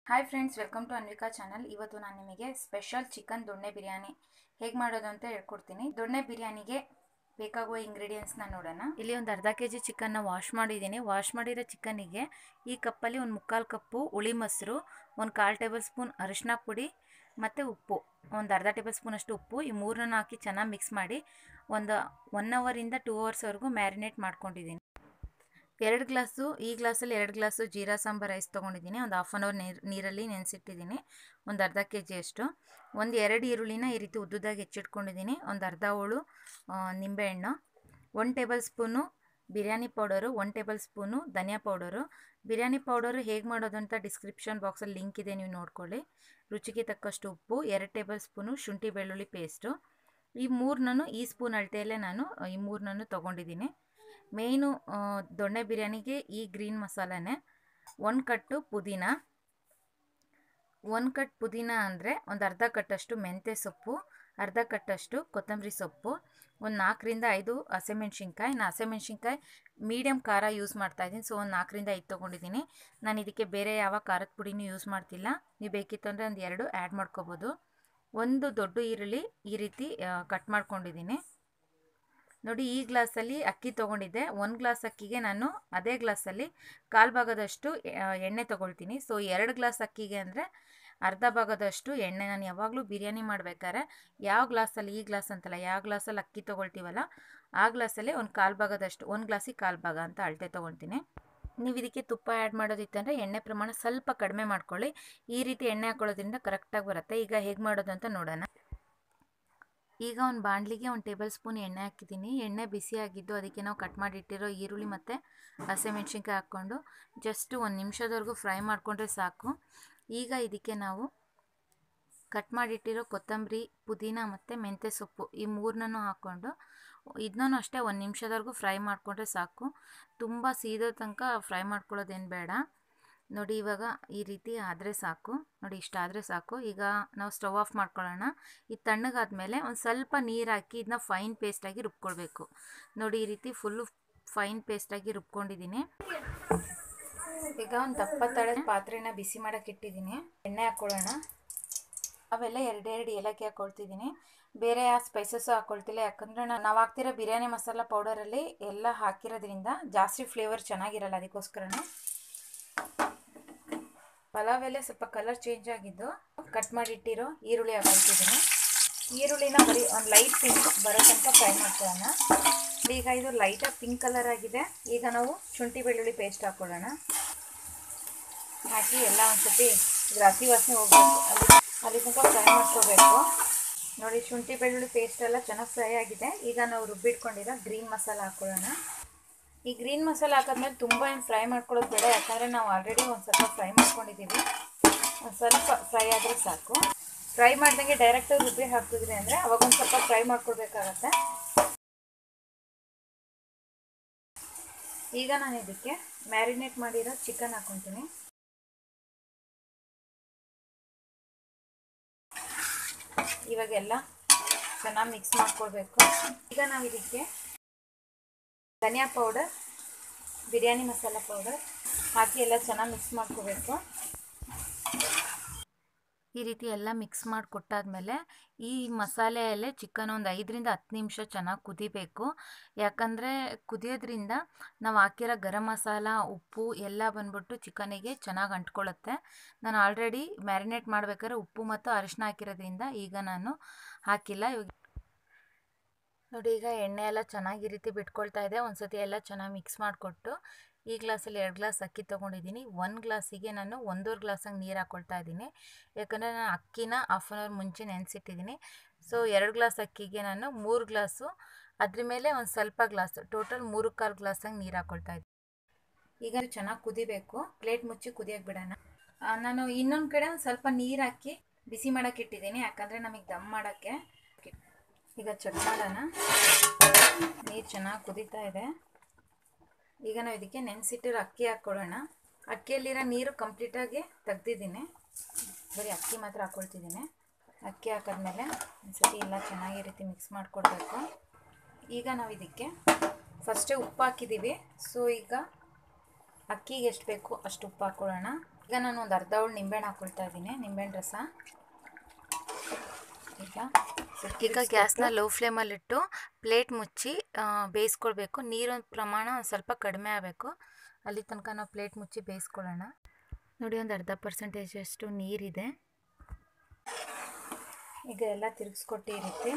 hi friends welcome to Anvika channel ಇವತ್ತು ನಾನು ನಿಮಗೆ ಸ್ಪೆಷಲ್ ಚಿಕನ್ ದೊಣ್ಣೆ ಬಿರಿಯಾನಿ ಹೇಗೆ ಮಾಡೋದು ಅಂತ ಹೇಳ್ಕೊಡ್ತೀನಿ ದೊಣ್ಣೆ ಬಿರಿಯಾನಿಗೆ ಬೇಕಾಗುವ ಇಂಗ್ರೀಡಿಯೆಂಟ್ಸ್ನ ನೋಡೋಣ ಇಲ್ಲಿ ಒಂದು ಅರ್ಧ ಕೆ ಜಿ ಚಿಕನ್ನ ವಾಶ್ ಮಾಡಿದ್ದೀನಿ ವಾಶ್ ಮಾಡಿರೋ ಚಿಕನ್ನಿಗೆ ಈ ಕಪ್ಪಲ್ಲಿ ಒಂದು ಮುಕ್ಕಾಲು ಕಪ್ಪು ಹುಳಿ ಮೊಸರು ಒಂದು ಕಾಲು ಟೇಬಲ್ ಸ್ಪೂನ್ ಅರಿಶಿನ ಪುಡಿ ಮತ್ತು ಉಪ್ಪು ಒಂದು ಅರ್ಧ ಟೇಬಲ್ ಸ್ಪೂನ್ ಅಷ್ಟು ಉಪ್ಪು ಈ ಮೂರನ್ನು ಹಾಕಿ ಚೆನ್ನಾಗಿ ಮಿಕ್ಸ್ ಮಾಡಿ ಒಂದು ಒನ್ ಅವರಿಂದ ಟೂ ಅವರ್ಸ್ವರೆಗೂ ಮ್ಯಾರಿನೇಟ್ ಮಾಡ್ಕೊಂಡಿದ್ದೀನಿ ಎರಡು ಗ್ಲಾಸು ಈ ಗ್ಲಾಸಲ್ಲಿ ಎರಡು ಗ್ಲಾಸು ಜೀರಾ ಸಾಂಬಾರ್ ರೈಸ್ ತೊಗೊಂಡಿದ್ದೀನಿ ಒಂದು ಹಾಫ್ ಆನ್ ಅವರ್ ನೀರು ನೀರಲ್ಲಿ ನೆನೆಸಿಟ್ಟಿದ್ದೀನಿ ಒಂದು ಅರ್ಧ ಕೆ ಜಿಯಷ್ಟು ಒಂದು ಎರಡು ಈರುಳ್ಳಿನ ಈ ರೀತಿ ಉದ್ದುದಾಗಿ ಹೆಚ್ಚಿಟ್ಕೊಂಡಿದ್ದೀನಿ ಒಂದು ಅರ್ಧ ಹೋಳು ನಿಂಬೆಹಣ್ಣು one tablespoon biryani powder one tablespoon ಧನಿಯಾ ಪೌಡರು ಬಿರಿಯಾನಿ ಪೌಡರು ಹೇಗೆ ಮಾಡೋದು ಅಂತ ಡಿಸ್ಕ್ರಿಪ್ಷನ್ ಬಾಕ್ಸಲ್ಲಿ ಲಿಂಕ್ ಇದೆ ನೀವು ನೋಡ್ಕೊಳ್ಳಿ ರುಚಿಗೆ ತಕ್ಕಷ್ಟು ಉಪ್ಪು ಎರಡು ಟೇಬಲ್ ಸ್ಪೂನು ಶುಂಠಿ ಬೆಳ್ಳುಳ್ಳಿ ಪೇಸ್ಟು ಈ ಮೂರನ್ನೂ ಈ ಸ್ಪೂನ್ ಅಳತೆಯಲ್ಲೇ ನಾನು ಈ ಮೂರನ್ನೂ ತೊಗೊಂಡಿದ್ದೀನಿ ಮೇಯ್ನು ದೊಣ್ಣೆ ಬಿರಿಯಾನಿಗೆ ಈ ಗ್ರೀನ್ ಮಸಾಲನೇ ಒಂದು ಕಟ್ಟು ಪುದೀನ ಒಂದು ಕಟ್ ಪುದೀನ ಅಂದರೆ ಒಂದು ಅರ್ಧ ಕಟ್ಟಷ್ಟು ಮೆಂತ್ಯ ಸೊಪ್ಪು ಅರ್ಧ ಕಟ್ಟಷ್ಟು ಕೊತ್ತಂಬರಿ ಸೊಪ್ಪು ಒಂದು ನಾಲ್ಕರಿಂದ ಐದು ಹಸಿಮೆಣ್ಸಿನ್ಕಾಯಿ ನಾನು ಹಸಿಮೆಣ್ಸಿನ್ಕಾಯಿ ಮೀಡಿಯಮ್ ಖಾರ ಯೂಸ್ ಮಾಡ್ತಾಯಿದ್ದೀನಿ ಸೊ ಒಂದು ನಾಲ್ಕರಿಂದ ಐದು ತೊಗೊಂಡಿದ್ದೀನಿ ನಾನು ಇದಕ್ಕೆ ಬೇರೆ ಯಾವ ಖಾರದ ಪುಡಿನೂ ಯೂಸ್ ಮಾಡ್ತಿಲ್ಲ ನೀವು ಬೇಕಿತ್ತು ಅಂದರೆ ಒಂದು ಎರಡು ಆ್ಯಡ್ ಮಾಡ್ಕೋಬೋದು ಒಂದು ದೊಡ್ಡ ಈರುಳ್ಳಿ ಈ ರೀತಿ ಕಟ್ ಮಾಡ್ಕೊಂಡಿದ್ದೀನಿ ನೋಡಿ ಈ ಗ್ಲಾಸಲ್ಲಿ ಅಕ್ಕಿ ತೊಗೊಂಡಿದ್ದೆ ಒಂದು ಗ್ಲಾಸ್ ಅಕ್ಕಿಗೆ ನಾನು ಅದೇ ಗ್ಲಾಸಲ್ಲಿ ಕಾಲು ಭಾಗದಷ್ಟು ಎಣ್ಣೆ ತೊಗೊಳ್ತೀನಿ ಸೊ ಎರಡು ಗ್ಲಾಸ್ ಅಕ್ಕಿಗೆ ಅಂದರೆ ಅರ್ಧ ಭಾಗದಷ್ಟು ಎಣ್ಣೆ ನಾನು ಯಾವಾಗಲೂ ಬಿರಿಯಾನಿ ಮಾಡಬೇಕಾದ್ರೆ ಯಾವ ಗ್ಲಾಸಲ್ಲಿ ಈ ಗ್ಲಾಸ್ ಅಂತಲ್ಲ ಯಾವ ಗ್ಲಾಸಲ್ಲಿ ಅಕ್ಕಿ ತೊಗೊಳ್ತೀವಲ್ಲ ಆ ಗ್ಲಾಸಲ್ಲಿ ಒಂದು ಕಾಲು ಭಾಗದಷ್ಟು ಒಂದು ಗ್ಲಾಸಿಗೆ ಕಾಲು ಭಾಗ ಅಂತ ಅಳತೆ ತೊಗೊಳ್ತೀನಿ ನೀವು ಇದಕ್ಕೆ ತುಪ್ಪ ಆ್ಯಡ್ ಮಾಡೋದಿತ್ತಂದರೆ ಎಣ್ಣೆ ಪ್ರಮಾಣ ಸ್ವಲ್ಪ ಕಡಿಮೆ ಮಾಡ್ಕೊಳ್ಳಿ ಈ ರೀತಿ ಎಣ್ಣೆ ಹಾಕೊಳ್ಳೋದ್ರಿಂದ ಕರೆಕ್ಟಾಗಿ ಬರುತ್ತೆ ಈಗ ಹೇಗೆ ಮಾಡೋದು ಅಂತ ನೋಡೋಣ ಈಗ ಒಂದು ಬಾಣಲಿಗೆ ಒಂದು ಟೇಬಲ್ ಸ್ಪೂನ್ ಎಣ್ಣೆ ಹಾಕಿದ್ದೀನಿ ಎಣ್ಣೆ ಬಿಸಿ ಆಗಿದ್ದು ಅದಕ್ಕೆ ನಾವು ಕಟ್ ಮಾಡಿಟ್ಟಿರೋ ಈರುಳ್ಳಿ ಮತ್ತು ಹಸಿಮೆಣ್ಸಿನ್ಕಾಯಿ ಹಾಕ್ಕೊಂಡು ಜಸ್ಟ್ ಒಂದು ನಿಮಿಷದವರೆಗೂ ಫ್ರೈ ಮಾಡಿಕೊಂಡ್ರೆ ಸಾಕು ಈಗ ಇದಕ್ಕೆ ನಾವು ಕಟ್ ಮಾಡಿಟ್ಟಿರೋ ಕೊತ್ತಂಬರಿ ಪುದೀನ ಮತ್ತು ಮೆಂತ್ಯ ಸೊಪ್ಪು ಈ ಮೂರನ್ನೂ ಹಾಕ್ಕೊಂಡು ಇದನ್ನೂ ಅಷ್ಟೇ ಒಂದು ನಿಮಿಷದವರೆಗೂ ಫ್ರೈ ಮಾಡಿಕೊಂಡ್ರೆ ಸಾಕು ತುಂಬ ಸೀದೋ ತನಕ ಫ್ರೈ ಮಾಡ್ಕೊಳ್ಳೋದೇನು ಬೇಡ ನೋಡಿ ಇವಾಗ ಈ ರೀತಿ ಆದರೆ ಸಾಕು ನೋಡಿ ಇಷ್ಟ ಆದರೆ ಸಾಕು ಈಗ ನಾವು ಸ್ಟವ್ ಆಫ್ ಮಾಡ್ಕೊಳ್ಳೋಣ ಇದು ತಣ್ಣಗಾದ್ಮೇಲೆ ಒಂದು ಸ್ವಲ್ಪ ನೀರು ಹಾಕಿ ಇದನ್ನ ಫೈನ್ ಪೇಸ್ಟಾಗಿ ರುಬ್ಕೊಳ್ಬೇಕು ನೋಡಿ ಈ ರೀತಿ ಫುಲ್ಲು ಫೈನ್ ಪೇಸ್ಟಾಗಿ ರುಬ್ಕೊಂಡಿದ್ದೀನಿ ಈಗ ಒಂದು ದಪ್ಪ ತಳದ ಪಾತ್ರೆನ ಬಿಸಿ ಮಾಡೋಕೆ ಇಟ್ಟಿದ್ದೀನಿ ಎಣ್ಣೆ ಹಾಕ್ಕೊಳ್ಳೋಣ ಅವೆಲ್ಲ ಎರಡೆರಡು ಏಲಕ್ಕಿ ಹಾಕ್ಕೊಳ್ತಿದ್ದೀನಿ ಬೇರೆ ಯಾವ ಸ್ಪೈಸಸ್ಸು ಹಾಕ್ಕೊಳ್ತಿಲ್ಲ ಯಾಕಂದರೆ ನಾವು ಹಾಕ್ತಿರೋ ಬಿರಿಯಾನಿ ಮಸಾಲ ಪೌಡರಲ್ಲಿ ಎಲ್ಲ ಹಾಕಿರೋದ್ರಿಂದ ಜಾಸ್ತಿ ಫ್ಲೇವರ್ ಚೆನ್ನಾಗಿರಲ್ಲ ಅದಕ್ಕೋಸ್ಕರನೇ ಪಲಾವ್ ಎಲೆ ಸ್ವಲ್ಪ ಕಲರ್ ಚೇಂಜ್ ಆಗಿದ್ದು ಕಟ್ ಮಾಡಿಟ್ಟಿರೋ ಈರುಳ್ಳಿ ಹಾಕೊಳ್ತಿದ್ದೀನಿ ಈರುಳ್ಳಿನ ಬರೀ ಒಂದು ಲೈಟ್ ಪಿಂಕ್ ಬರೋ ತನಕ ಫ್ರೈ ಮಾಡ್ಕೊಳ್ಳೋಣ ಈಗ ಇದು ಲೈಟಾಗಿ ಪಿಂಕ್ ಕಲರ್ ಆಗಿದೆ ಈಗ ನಾವು ಶುಂಠಿ ಬೆಳ್ಳುಳ್ಳಿ ಪೇಸ್ಟ್ ಹಾಕ್ಕೊಳ್ಳೋಣ ಹಾಕಿ ಎಲ್ಲ ಒಂದು ಸತಿ ಇದ್ರ ಹಸಿ ವಾಸನೆ ಹೋಗ್ಬೇಕು ಅಲ್ಲಿ ಅಲ್ಲಿ ತನಕ ಫ್ರೈ ಮಾಡ್ಕೋಬೇಕು ನೋಡಿ ಶುಂಠಿ ಬೆಳ್ಳುಳ್ಳಿ ಪೇಸ್ಟ್ ಎಲ್ಲ ಚೆನ್ನಾಗಿ ಫ್ರೈ ಆಗಿದೆ ಈಗ ನಾವು ರುಬ್ಬಿಟ್ಕೊಂಡಿರೋ ಗ್ರೀನ್ ಮಸಾಲ ಹಾಕ್ಕೊಳ್ಳೋಣ ಈ ಗ್ರೀನ್ ಮಸಾಲ ಹಾಕಿದ್ಮೇಲೆ ತುಂಬ ಏನು ಫ್ರೈ ಮಾಡ್ಕೊಳ್ಳೋದು ಬೇಡ ಯಾಕಂದರೆ ನಾವು ಆಲ್ರೆಡಿ ಒಂದು ಸ್ವಲ್ಪ ಫ್ರೈ ಮಾಡ್ಕೊಂಡಿದ್ದೀವಿ ಒಂದು ಸ್ವಲ್ಪ ಫ್ರೈ ಆದರೆ ಸಾಕು ಫ್ರೈ ಮಾಡ್ದಂಗೆ ಡೈರೆಕ್ಟಾಗಿ ರುಬ್ಬಿ ಹಾಕಿದ್ರಿ ಅಂದರೆ ಅವಾಗ ಒಂದು ಸ್ವಲ್ಪ ಫ್ರೈ ಮಾಡ್ಕೊಳ್ಬೇಕಾಗತ್ತೆ ಈಗ ನಾನು ಇದಕ್ಕೆ ಮ್ಯಾರಿನೇಟ್ ಮಾಡಿರೋ ಚಿಕನ್ ಹಾಕ್ಕೊತೀನಿ ಇವಾಗೆಲ್ಲ ಚೆನ್ನಾಗಿ ಮಿಕ್ಸ್ ಮಾಡ್ಕೊಳ್ಬೇಕು ಈಗ ನಾವು ಇದಕ್ಕೆ ಧನಿಯಾ ಪೌಡರ್ ಬಿರಿಯಾನಿ ಮಸಾಲ ಪೌಡರ್ ಹಾಕಿ ಎಲ್ಲ ಚೆನ್ನಾಗಿ ಮಿಕ್ಸ್ ಮಾಡ್ಕೋಬೇಕು ಈ ರೀತಿ ಎಲ್ಲ ಮಿಕ್ಸ್ ಮಾಡಿ ಕೊಟ್ಟಾದಮೇಲೆ ಈ ಮಸಾಲೆಯಲ್ಲೇ ಚಿಕನ್ ಒಂದು ಐದರಿಂದ ಹತ್ತು ನಿಮಿಷ ಚೆನ್ನಾಗಿ ಕುದಿಬೇಕು ಯಾಕಂದರೆ ಕುದಿಯೋದ್ರಿಂದ ನಾವು ಹಾಕಿರೋ ಗರಂ ಮಸಾಲ ಉಪ್ಪು ಎಲ್ಲ ಬಂದ್ಬಿಟ್ಟು ಚಿಕನಿಗೆ ಚೆನ್ನಾಗಿ ಅಂಟ್ಕೊಳ್ಳುತ್ತೆ ನಾನು ಆಲ್ರೆಡಿ ಮ್ಯಾರಿನೇಟ್ ಮಾಡ್ಬೇಕಾದ್ರೆ ಉಪ್ಪು ಮತ್ತು ಅರಿಶಿನ ಹಾಕಿರೋದ್ರಿಂದ ಈಗ ನಾನು ಹಾಕಿಲ್ಲ ಇವಾಗ ನೋಡಿ ಈಗ ಎಣ್ಣೆ ಎಲ್ಲ ಚೆನ್ನಾಗಿ ಈ ರೀತಿ ಬಿಟ್ಕೊಳ್ತಾ ಇದೆ ಒಂದು ಸತಿ ಎಲ್ಲ ಚೆನ್ನಾಗಿ ಮಿಕ್ಸ್ ಮಾಡಿಕೊಟ್ಟು ಈ ಗ್ಲಾಸಲ್ಲಿ ಎರಡು ಗ್ಲಾಸ್ ಅಕ್ಕಿ ತೊಗೊಂಡಿದ್ದೀನಿ ಒಂದು ಗ್ಲಾಸಿಗೆ ನಾನು ಒಂದೂವರೆ ಗ್ಲಾಸಂಗೆ ನೀರು ಹಾಕ್ಕೊಳ್ತಾ ಇದ್ದೀನಿ ಯಾಕಂದರೆ ನಾನು ಅಕ್ಕಿನ ಹಾಫ್ ಆನ್ ಅವರ್ ಮುಂಚೆ ನೆನೆಸಿಟ್ಟಿದ್ದೀನಿ ಸೊ ಎರಡು ಗ್ಲಾಸ್ ಅಕ್ಕಿಗೆ ನಾನು ಮೂರು ಗ್ಲಾಸು ಅದ್ರ ಮೇಲೆ ಒಂದು ಸ್ವಲ್ಪ ಗ್ಲಾಸು ಟೋಟಲ್ ಮೂರು ಕಾಲು ಗ್ಲಾಸಂಗೆ ನೀರು ಹಾಕ್ಕೊಳ್ತಾ ಇದ್ದೀನಿ ಈಗ ಚೆನ್ನಾಗಿ ಕುದಿಬೇಕು ಪ್ಲೇಟ್ ಮುಚ್ಚಿ ಕುದಿಯೋಕೆ ಬಿಡೋಣ ನಾನು ಇನ್ನೊಂದು ಕಡೆ ಒಂದು ಸ್ವಲ್ಪ ನೀರು ಹಾಕಿ ಬಿಸಿ ಮಾಡೋಕೆ ಇಟ್ಟಿದ್ದೀನಿ ಯಾಕಂದರೆ ನಮಗೆ ದಮ್ ಮಾಡೋಕ್ಕೆ ಈಗ ಚೆಕ್ ಮಾಡೋಣ ನೀರು ಚೆನ್ನಾಗಿ ಕುದೀತಾ ಇದೆ ಈಗ ನಾವು ಇದಕ್ಕೆ ನೆನೆಸಿಟ್ಟಿರೋ ಅಕ್ಕಿ ಹಾಕ್ಕೊಳ್ಳೋಣ ಅಕ್ಕಿಯಲ್ಲಿರೋ ನೀರು ಕಂಪ್ಲೀಟಾಗಿ ತೆಗ್ದಿದ್ದೀನಿ ಬರೀ ಅಕ್ಕಿ ಮಾತ್ರ ಹಾಕ್ಕೊಳ್ತಿದ್ದೀನಿ ಅಕ್ಕಿ ಹಾಕಿದ್ಮೇಲೆ ಒಂದ್ಸತಿ ಎಲ್ಲ ಚೆನ್ನಾಗಿ ರೀತಿ ಮಿಕ್ಸ್ ಮಾಡಿಕೊಡ್ಬೇಕು ಈಗ ನಾವು ಇದಕ್ಕೆ ಫಸ್ಟೇ ಉಪ್ಪು ಹಾಕಿದ್ದೀವಿ ಸೊ ಈಗ ಅಕ್ಕಿಗೆ ಎಷ್ಟು ಬೇಕು ಅಷ್ಟು ಉಪ್ಪು ಹಾಕ್ಕೊಳ್ಳೋಣ ಈಗ ನಾನು ಒಂದು ಅರ್ಧ ಅವಳು ನಿಂಬೆಹಣ್ಣು ಹಾಕ್ಕೊಳ್ತಾ ಇದ್ದೀನಿ ನಿಂಬೆಹಣ್ಣು ರಸ ಈಗ ಈಗ ಗ್ಯಾಸ್ನ ಲೋ ಫ್ಲೇಮಲ್ಲಿಟ್ಟು ಪ್ಲೇಟ್ ಮುಚ್ಚಿ ಆ, ಬೇಯಿಸ್ಕೊಳ್ಬೇಕು ನೀರಿನ ಪ್ರಮಾಣ ಒಂದು ಸ್ವಲ್ಪ ಕಡಿಮೆ ಆಗಬೇಕು ಅಲ್ಲಿ ತನಕ ನಾವು ಪ್ಲೇಟ್ ಮುಚ್ಚಿ ಬೇಯಿಸ್ಕೊಳ್ಳೋಣ ನೋಡಿ ಒಂದು ಅರ್ಧ ಪರ್ಸೆಂಟೇಜಷ್ಟು ನೀರಿದೆ ಈಗ ಎಲ್ಲ ತಿರುಗಿಸ್ಕೊಟ್ಟು ಈ ರೀತಿ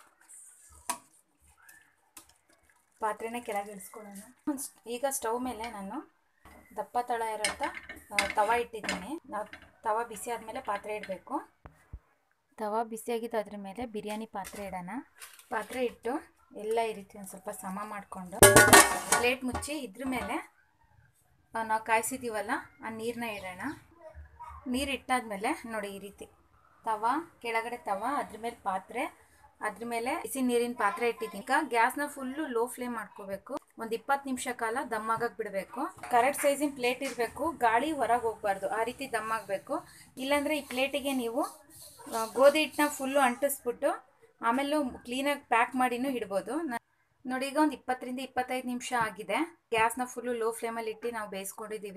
ಪಾತ್ರೆನ ಕೆಳಗೆ ಇಳಿಸ್ಕೊಳ್ಳೋಣ ಈಗ ಸ್ಟವ್ ಮೇಲೆ ನಾನು ದಪ್ಪ ತಳ ಇರೋಂಥ ಆ, ತವ ಇಟ್ಟಿದ್ದೀನಿ ನಾವು ತವ ಬಿಸಿ ಆದಮೇಲೆ ಪಾತ್ರೆ ಇಡಬೇಕು ತವ ಬಿಸಿಯಾಗಿದ್ದು ಅದ್ರ ಮೇಲೆ ಬಿರಿಯಾನಿ ಪಾತ್ರೆ ಇಡೋಣ ಪಾತ್ರೆ ಇಟ್ಟು ಎಲ್ಲ ಈ ರೀತಿ ಒಂದು ಸ್ವಲ್ಪ ಸಮ ಮಾಡಿಕೊಂಡು ಪ್ಲೇಟ್ ಮುಚ್ಚಿ ಇದ್ರ ಮೇಲೆ ಆ, ನಾವು ಕಾಯಿಸಿದ್ದೀವಲ್ಲ ಆ ನೀರನ್ನ ಇಡೋಣ ನೀರು ಇಟ್ಟಾದ್ಮೇಲೆ ನೋಡಿ ಈ ರೀತಿ ತವ ಕೆಳಗಡೆ ತವ ಅದ್ರ ಮೇಲೆ ಪಾತ್ರೆ ಅದ್ರ ಮೇಲೆ ಬಿಸಿ ನೀರಿನ ಪಾತ್ರೆ ಇಟ್ಟಿದ್ದೀನಿ ಈಗ ಗ್ಯಾಸ್ನ ಫುಲ್ಲು ಲೋ ಫ್ಲೇಮ್ ಮಾಡ್ಕೋಬೇಕು ಒಂದು ಇಪ್ಪತ್ತು ನಿಮಿಷ ಕಾಲ ದಮ್ಮಾಗಕ್ಕೆ ಬಿಡಬೇಕು ಕರೆಕ್ಟ್ ಸೈಜಿನ ಪ್ಲೇಟ್ ಇರಬೇಕು ಗಾಳಿ ಹೊರಗೆ ಹೋಗ್ಬಾರ್ದು ಆ ರೀತಿ ದಮ್ಮಾಗಬೇಕು ಇಲ್ಲಾಂದರೆ ಈ ಪ್ಲೇಟಿಗೆ ನೀವು ಆ, ಗೋಧಿ ಹಿಟ್ಟನ್ನ ಫುಲ್ಲು ಅಂಟಿಸ್ಬಿಟ್ಟು ಆಮೇಲೆ ಕ್ಲೀನಾಗಿ ಪ್ಯಾಕ್ ಮಾಡಿನೂ ಇಡ್ಬೋದು ನ- ನೋಡಿ ಈಗ ಒಂದು ಇಪ್ಪತ್ತರಿಂದ ಇಪ್ಪತ್ತೈದು ನಿಮಿಷ ಆಗಿದೆ ಗ್ಯಾಸ್ನ ಫುಲ್ಲು ಲೋ ಫ್ಲೇಮಲ್ಲಿ ಇಟ್ಟು ನಾವು ಬೇಯಿಸ್ಕೊಂಡಿದ್ದೀವಿ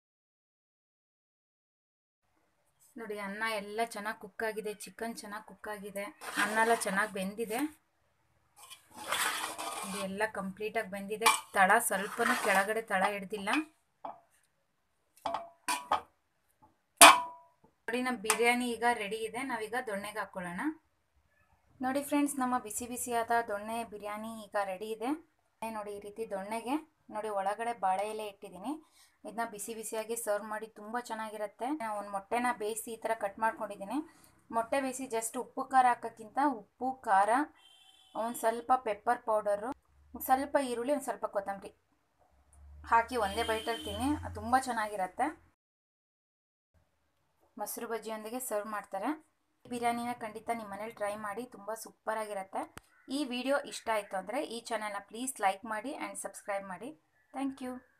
ನೋಡಿ ಅನ್ನ ಎಲ್ಲ ಚೆನ್ನಾಗಿ ಕುಕ್ ಆಗಿದೆ ಚಿಕನ್ ಚೆನ್ನಾಗಿ ಕುಕ್ ಆಗಿದೆ ಅನ್ನ ಎಲ್ಲ ಚೆನ್ನಾಗಿ ಬೆಂದಿದೆ ಇದು ಎಲ್ಲ ಕಂಪ್ಲೀಟಾಗಿ ಬೆಂದಿದೆ ತಳ ಸ್ವಲ್ಪನೂ ಕೆಳಗಡೆ ತಳ ಹಿಡ್ದಿಲ್ಲ ನೋಡಿ ನಮ್ಮ ಬಿರಿಯಾನಿ ಈಗ ರೆಡಿ ಇದೆ ನಾವೀಗ ದೊಣ್ಣೆಗೆ ಹಾಕ್ಕೊಳ್ಳೋಣ ನೋಡಿ ಫ್ರೆಂಡ್ಸ್ ನಮ್ಮ ಬಿಸಿ ಬಿಸಿಯಾದ ದೊಣ್ಣೆ ಬಿರಿಯಾನಿ ಈಗ ರೆಡಿ ಇದೆ ನೋಡಿ ಈ ರೀತಿ ದೊಣ್ಣೆಗೆ ನೋಡಿ ಒಳಗಡೆ ಬಾಳೆ ಎಲೆ ಇಟ್ಟಿದ್ದೀನಿ ಇದನ್ನ ಬಿಸಿ ಬಿಸಿಯಾಗಿ ಸರ್ವ್ ಮಾಡಿ ತುಂಬ ಚೆನ್ನಾಗಿರುತ್ತೆ ಒಂದು ಮೊಟ್ಟೆನ ಬೇಯಿಸಿ ಈ ಥರ ಕಟ್ ಮಾಡ್ಕೊಂಡಿದ್ದೀನಿ ಮೊಟ್ಟೆ ಬೇಯಿಸಿ ಜಸ್ಟ್ ಉಪ್ಪು ಖಾರ ಹಾಕೋಕ್ಕಿಂತ ಉಪ್ಪು ಖಾರ ಒಂದು ಸ್ವಲ್ಪ ಪೆಪ್ಪರ್ ಪೌಡರು ಒಂದ್ ಸ್ವಲ್ಪ ಈರುಳ್ಳಿ ಒಂದು ಸ್ವಲ್ಪ ಕೊತ್ತಂಬರಿ ಹಾಕಿ ಒಂದೇ ಬೈಟಲ್ಲಿ ತಿನ್ನಿ ಅದು ತುಂಬ ಚೆನ್ನಾಗಿರುತ್ತೆ ಮೊಸರು ಬಜ್ಜಿಯೊಂದಿಗೆ ಸರ್ವ್ ಮಾಡ್ತಾರೆ ಬಿರಿಯಾನಿನ ಖಂಡಿತ ನಿಮ್ಮ ಮನೇಲಿ ಟ್ರೈ ಮಾಡಿ ತುಂಬ ಸೂಪರಾಗಿರುತ್ತೆ ಈ ವಿಡಿಯೋ ಇಷ್ಟ ಆಯಿತು ಅಂದರೆ ಈ ಚಾನಲ್ನ ಪ್ಲೀಸ್ ಲೈಕ್ ಮಾಡಿ ಆ್ಯಂಡ್ ಸಬ್ಸ್ಕ್ರೈಬ್ ಮಾಡಿ ಥ್ಯಾಂಕ್ ಯು